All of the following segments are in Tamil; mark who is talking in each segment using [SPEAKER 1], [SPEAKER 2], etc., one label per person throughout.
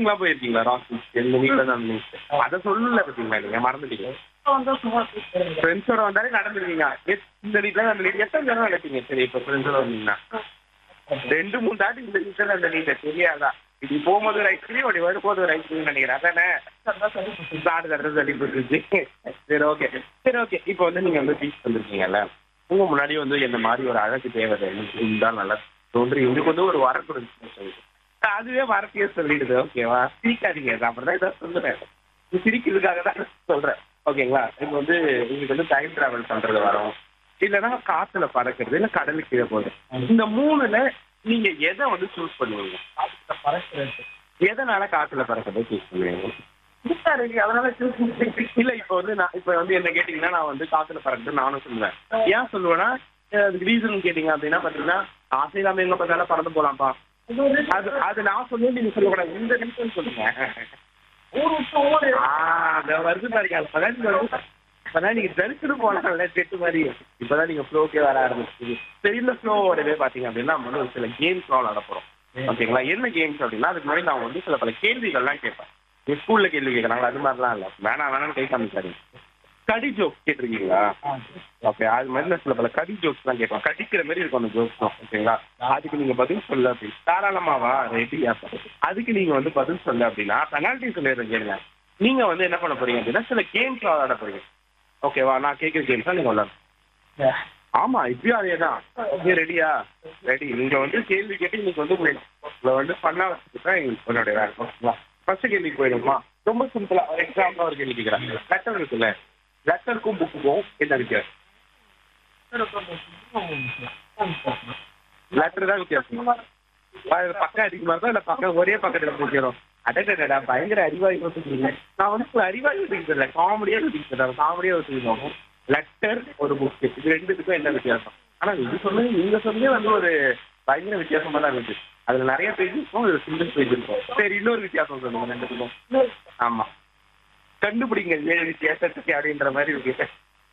[SPEAKER 1] ட்ரெக்கிங்லாம் போயிருக்கீங்களா ராக் எங்க வீட்டுல தான் இருந்துச்சு அதை சொல்லல பாத்தீங்களா நீங்க மறந்துட்டீங்க ஃப்ரெண்ட்ஸோட வந்தாலே நடந்துருக்கீங்க எத்- இந்த வீட்டுல அந்த நீட் எத்தனை தடவை நடப்பீங்க சரி இப்ப ஃப்ரெண்ட்ஸோட வந்தீங்கன்னா ரெண்டு மூணு தாட்டி இந்த வீட்டுல அந்த நீட்ட தெரியாதா இப்படி போகும்போது ரைட்லயும் அப்படி வரும்போது ரைட்லயும் நினைக்கிறேன் அதானே நாடு தடவை தள்ளி போட்டுருச்சு சரி ஓகே சரி ஓகே இப்போ வந்து நீங்க வந்து பீச் வந்திருக்கீங்கல்ல உங்க முன்னாடி வந்து என்ன மாதிரி ஒரு அழகு தேவை தான் நல்லா தோன்றி உங்களுக்கு வந்து ஒரு வர கொடுத்து அதுவே வரத்தையே சொல்லிடுது ஓகேவா சிரிக்காதீங்க நான் அப்படிதான் ஏதாவது சொல்லுறேன் இது சிரிக்கிறதுக்காக தான் சொல்றேன் ஓகேங்களா இப்போ வந்து உங்களுக்கு வந்து டைம் டிராவல் பண்றது வரும் இல்லைன்னா காத்துல பறக்கிறது இல்ல கடலுக்கு கீழே போகுது இந்த மூணுல நீங்க எதை வந்து சூஸ் பண்ணுவீங்க எதனால காத்துல பறக்கிறத சூஸ் பண்ணுவீங்க அதனால choose பண்ணி- இல்ல இப்ப வந்து நான் இப்ப வந்து என்ன கேட்டீங்கன்னா நான் வந்து காத்துல பறக்கிறது நானும் சொல்லுவேன் ஏன் சொல்லுவேன்னா அஹ் அதுக்கு ரீசன் கேட்டீங்க அப்படின்னா பாத்தீங்கன்னா ஆசை இல்லாம எங்க பார்த்தாலும் பறந்து போலாம்ப்பா அது அது நான் சொல்லுவேன் நீங்க சொல்லக்கூடாது இந்த ரீசன் சொல்லுங்க ஆ, அந்த வருது பாருங்க அப்பதான் நீங்க வந்து அப்பதான் நீங்க தரிசனம் போனாங்கல்ல செட்டு மாதிரி இப்பதான் நீங்க ஃப்ளோக்கே வர ஆரம்பிச்சு சரி இந்த ஃப்ளோவோடவே பாத்தீங்க அப்படின்னா நம்ம வந்து ஒரு சில கேம்ஸ் விளாட போறோம் ஓகேங்களா என்ன கேம்ஸ் அப்படின்னா அதுக்கு முன்னாடி நான் வந்து சில பல கேள்விகள்லாம் கேட்பேன் நீ ஸ்கூல்ல கேள்வி கேட்கறாங்களா அது மாதிரிலாம் இல்ல வேணாம் வேணாம்னு கை காமிக்காதீங்க கடி ஜோக் கேட்டிருக்கீங்களா ஓகே அது மாதிரி நான் சில பல கடி ஜோக்ஸ் தான் கேட்பேன் கடிக்கிற மாதிரி இருக்கும் அந்த ஜோக்ஸ் ஓகேங்களா அதுக்கு நீங்க பதில் சொல்ல அப்படின்னு தாராளமாவா ரெடியா அதுக்கு நீங்க வந்து பதில் சொல்ல அப்படின்னா பெனால்ட்டி சொல்லிடுறேன் கேளுங்க நீங்க வந்து என்ன பண்ண போறீங்க அப்படின்னா சில கேம்ஸ் விளையாட போறீங்க ஓகேவா நான் கேட்குற கேம்ஸ் தான் நீங்க விளையாடணும் ஆமா இப்பயும் அதே தான் ஓகே ரெடியா ரெடி நீங்க வந்து கேள்வி கேட்டு இன்னைக்கு வந்து உங்களை உங்களை வந்து பண்ணா வச்சுட்டு தான் எங்களுக்கு உங்களுடைய வேலை ஓகேங்களா ஃபர்ஸ்ட் கேள்விக்கு போயிடுமா ரொம்ப சிம்பிளா ஒரு எக்ஸாம்பிளா ஒரு கேள்வி கேட்குறேன் லெட்டர் இருக்குல்ல லெட்டருக்கும் புக்குக்கும் என்ன வித்தியாசம் லெட்டர் தான் வித்தியாசம் அது பக்கம் அதிகமா இருக்கும் இல்ல பக்கம் ஒரே பக்கத்துல முடிக்கிறோம் அடடடா பயங்கர அறிவாளி ஒத்துக்கிறீங்க நான் வந்து ஒரு அறிவாளி ஒத்துக்கிட்டு காமெடியா ஒத்துக்கிட்டு காமெடியா ஒத்துக்கிறோம் லெட்டர் ஒரு புக் இது ரெண்டுத்துக்கும் என்ன வித்தியாசம் ஆனா இது சொன்னது நீங்க சொன்னதே வந்து ஒரு பயங்கர வித்தியாசமா தான் இருக்கு அதுல நிறைய பேஜ் இருக்கும் ஒரு சிங்கிள் பேஜ் இருக்கும் சரி இன்னொரு வித்தியாசம் சொல்லுங்க ரெண்டுத்துக்கும் ஆமா கண்டுபிடிங்க ஏழு வித்தியாசத்துக்கு அப்படின்ற மாதிரி இருக்கு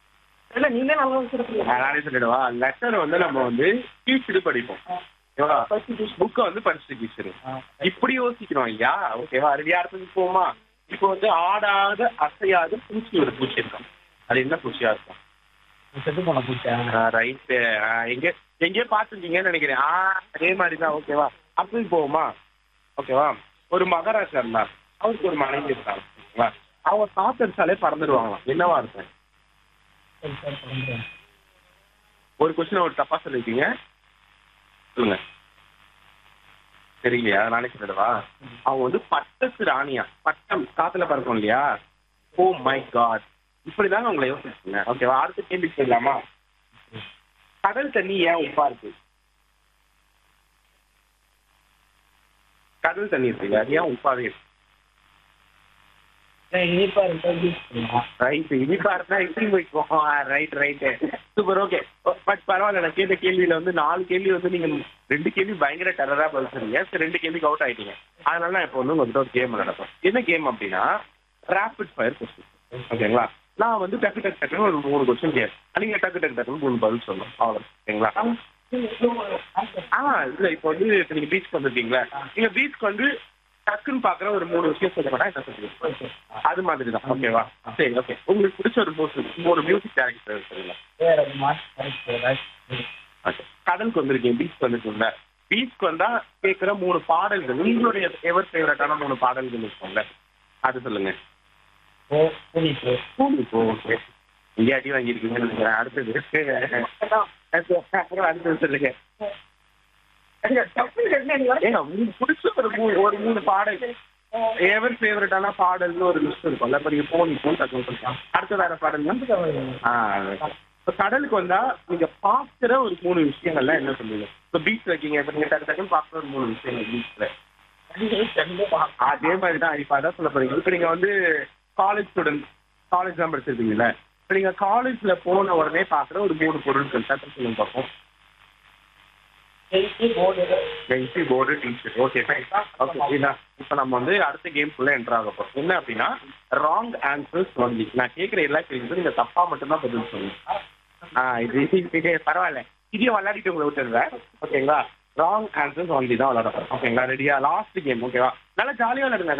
[SPEAKER 1] நான் நானே சொல்லிடுவா லெட்டர் வந்து நம்ம வந்து கீழ்ச்சிடு படிப்போம் ஓகேவா புக்கை வந்து படிச்சுட்டு கீழ்ச்சிடும் இப்படி யோசிக்கிறோம் ஐயா ஓகேவா ரெடியா இடத்துக்கு போமா இப்போ வந்து ஆடாத அசையாத பூச்சி ஒரு பூச்சி இருக்கும் அது என்ன பூச்சியா இருக்கும்
[SPEAKER 2] செத்து போன பூச்சா
[SPEAKER 1] ரைட்டு எங்க எங்கேயோ பார்த்துருக்கீங்கன்னு நினைக்கிறேன் ஆ அதே மாதிரி தான் ஓகேவா அப்படி போவோமா ஓகேவா ஒரு மகாராஜா இருந்தார் அவருக்கு ஒரு மனைவி இருந்தாங்க ஓகேவா அவங்க காத்தடிச்சாலே பறந்துடுவாங்களாம் என்னவா இருக்கும்
[SPEAKER 2] சரி சார் பண்றேன்
[SPEAKER 1] ஒரு கொஸ்டின் ஒரு தப்பா சொல்லிருக்கீங்க சொல்லுங்க தெரியலையா நானே சொல்லிடவா அவங்க வந்து பட்டத்து ராணியா பட்டம் காத்துல பறக்கும் இல்லையா ஓ மை காட் இப்படிதாங்க உங்களை யோசிச்சுங்க ஓகேவா அடுத்த கேள்வி சொல்லலாமா கடல் தண்ணி ஏன் உப்பா இருக்கு கடல் தண்ணி இருக்கு அது ஏன் உப்பாவே இருக்கு
[SPEAKER 2] இனிப்பா இருக்கா யூஸ் பண்ணலாம்
[SPEAKER 1] ரைட் இனிப்பா இருந்தா இட்லி போய்க்குவோம் right right super okay but பரவாயில்ல நான் கேட்ட கேள்வியில வந்து நாலு கேள்வி வந்து நீங்க ரெண்டு கேள்வி பயங்கர டெரரா பதில் சொன்னீங்க சரி ரெண்டு கேள்விக்கு அவுட் ஆயிட்டீங்க அதனால நான் இப்போ வந்து உங்ககிட்ட ஒரு கேம் நடக்கும் என்ன கேம் அப்படின்னா ரேபிட் ஃபயர் கொஸ்டின் ஓகேங்களா நான் வந்து டக்கு டக்கு டக்குன்னு ஒரு மூணு கொஸ்டின் கேட்பேன் நீங்க டக்கு டக்கு டக்குன்னு மூணு பதில் சொல்லணும் அவ்வளோ ஓகேங்களா ஆ இல்ல இப்போ வந்து இப்போ நீங்க பீச்சுக்கு வந்திருக்கீங்களா நீங்க பீச்சுக்கு வந்து டக்குன்னு பாக்குற ஒரு மூணு விஷயம் சொல்ல மாட்டா என்ன சொல்லுவீங்க அது மாதிரி தான் ஓகேவா சரி ஓகே உங்களுக்கு பிடிச்ச ஒரு மூணு ஒரு மியூசிக் டேரக்டர் சொல்லுங்க
[SPEAKER 2] வேற மார்க்
[SPEAKER 1] ஓகே கடலுக்கு வந்திருக்கீங்க பீச் வந்திருக்கீங்க பீச்சுக்கு வந்தா கேட்குற மூணு பாடல்கள் உங்களுடைய எவர் ஃபேவரட்டான மூணு பாடல்கள் இருக்கும்ல அது சொல்லுங்க
[SPEAKER 2] ஓ புரியுது
[SPEAKER 1] இப்போ ஓகே இங்கே அடி வாங்கியிருக்கீங்கன்னு நினைக்கிறேன் அடுத்தது அடுத்தது சொல்லுங்க ஏங்க உங்களுக்கு பிடிச்ச ஒரு மூணு ஒரு மூணு பாடல் எவர் ஃபேவரட்டான பாடல்னு ஒரு லிஸ்ட் இருக்கும்ல இப்போ நீங்க போன் போன் டக்குனு சொல்லலாம் அடுத்த வேற பாடல் ஆ இப்போ கடலுக்கு வந்தா நீங்க பாக்குற ஒரு மூணு விஷயங்கள்லாம் என்ன சொல்லுவீங்க இப்போ பீச் வைக்கீங்க இப்போ நீங்க டக்கு டக்குன்னு பாக்குற ஒரு மூணு விஷயங்கள் பீச்ல அதே மாதிரி தான் இப்போ அதான் சொல்ல போறீங்க இப்போ நீங்க வந்து காலேஜ் ஸ்டூடெண்ட் காலேஜ் தான் படிச்சிருக்கீங்கல்ல இப்போ நீங்க காலேஜ்ல போன உடனே பாக்குற ஒரு மூணு பொருட்கள் டக்கு சொல்லுங்க பார்ப்போம் பென்சி board T shirt okay fine okay இதான் இப்போ நம்ம வந்து அடுத்த கேம்குள்ள என்டர் ஆக போறோம் என்ன அப்படின்னா ராங் ஆன்சர்ஸ் ஒன்லி நான் கேட்குற எல்லா கேள்விக்கும் நீங்க தப்பா மட்டும்தான் பதில் சொல்லணும் ஆ இது இது பரவாயில்ல இதையும் விளையாடிட்டு உங்களை விட்டுருவேன் ஓகேங்களா ராங் ஆன்சர்ஸ் ஒன்லி தான் விளையாட போறோம் ஓகேங்களா ரெடியா லாஸ்ட் கேம் ஓகேவா நல்லா ஜாலியாக விளையாடுங்க